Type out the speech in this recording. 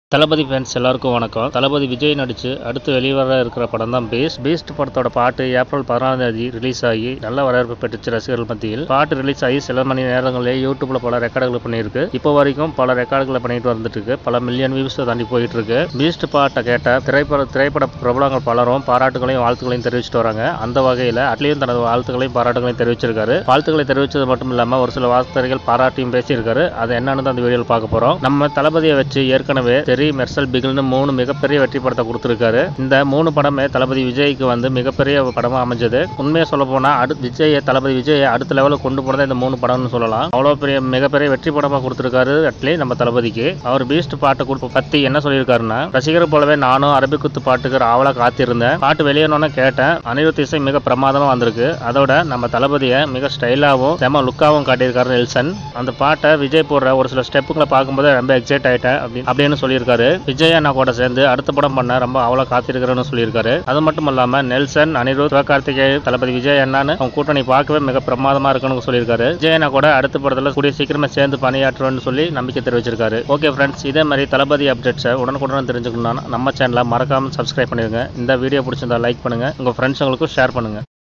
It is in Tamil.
தளபதி ஃபேன்ஸ் எல்லாருக்கும் வணக்கம் தளபதி விஜய் நடிச்சு அடுத்து வெளிவர இருக்கிற படம் தான் பேஸ்ட் பீஸ்ட் படத்தோட பாட்டு ஏப்ரல் பதினாறாம் தேதி ரிலீஸ் ஆகி நல்ல வரவேற்பு பெற்றுச்சு ரசிகர்கள் மத்தியில் பாட்டு ரிலீஸ் ஆகி சில மணி நேரங்களிலே யூடியூப்ல பல ரெக்கார்டுகள் பண்ணியிருக்கு இப்போ வரைக்கும் பல ரெக்கார்டுகளை பண்ணிட்டு வந்துட்டு இருக்கு பல மில்லியன் வியூஸ் தாண்டி போயிட்டு இருக்கு பீஸ்ட் பாட்டை கேட்ட திரைப்பட திரைப்பட பிரபலங்கள் பலரும் பாராட்டுகளையும் வாழ்த்துக்களையும் தெரிவிச்சிட்டு வராங்க அந்த வகையில் அட்லியும் தனது வாழ்த்துக்களையும் பாராட்டுகளையும் தெரிவிச்சிருக்காரு வாழ்த்துக்களை தெரிவிச்சது மட்டும் இல்லாம ஒரு சில வார்த்தைகள் பாராட்டியும் பேசியிருக்காரு அது என்னன்னு தான் அந்த வீடியோவில் பார்க்க போறோம் நம்ம தளபதியை வச்சு ஏற்கனவே தெரி மெர்சல் பிகில்னு மூணு மிகப்பெரிய வெற்றி படத்தை கொடுத்துருக்காரு இந்த மூணு படமே தளபதி விஜய்க்கு வந்து மிகப்பெரிய படமா அமைஞ்சது உண்மையை சொல்ல போனா அடு விஜய் தளபதி விஜய் அடுத்த லெவலுக்கு கொண்டு போனதே இந்த மூணு படம்னு சொல்லலாம் அவ்வளோ பெரிய மிகப்பெரிய வெற்றி படமா கொடுத்துருக்காரு அட்லி நம்ம தளபதிக்கு அவர் பீஸ்ட் பாட்டை கொடுப்ப பத்தி என்ன சொல்லியிருக்காருன்னா ரசிகர் போலவே நானும் அரபிக்குத்து பாட்டுக்கு ஆவலா காத்திருந்தேன் பாட்டு வெளியேறணும்னு கேட்டேன் அனிருத் இசை மிக பிரமாதமா வந்திருக்கு அதோட நம்ம தளபதியை மிக ஸ்டைலாகவும் செம லுக்காகவும் காட்டியிருக்காரு நெல்சன் அந்த பாட்டை விஜய் போடுற ஒரு சில ஸ்டெப்புகளை பார்க்கும்போது ரொம்ப எக்ஸைட் ஆயிட்டேன் அப்படி அப்படின்னு சொல்லியிருக்காரு விஜய் அண்ணா கூட சேர்ந்து அடுத்த படம் பண்ண ரொம்ப அவ்வளோ காத்திருக்கிறேன்னு சொல்லியிருக்காரு அது மட்டும் இல்லாம நெல்சன் அனிருத் சிவகார்த்திகேயன் தளபதி விஜய் அண்ணான்னு அவங்க கூட்டணி பார்க்கவே மிக பிரமாதமா இருக்குன்னு சொல்லியிருக்காரு விஜய் அண்ணா கூட அடுத்த படத்துல கூடிய சீக்கிரமே சேர்ந்து பணியாற்றுவேன்னு சொல்லி நம்பிக்கை தெரிவிச்சிருக்காரு ஓகே ஃப்ரெண்ட்ஸ் இதே மாதிரி தளபதி அப்டேட்ஸை உடனுக்குடன் தெரிஞ்சுக்கணும்னா நம்ம சேனலை மறக்காம சப்ஸ்கிரைப் பண்ணிருங்க இந்த வீடியோ பிடிச்சிருந்தா லைக் பண்ணுங்க உங்க ஃப்ரெண்ட்ஸுங்களுக்கும் ஷேர் பண்ணுங்க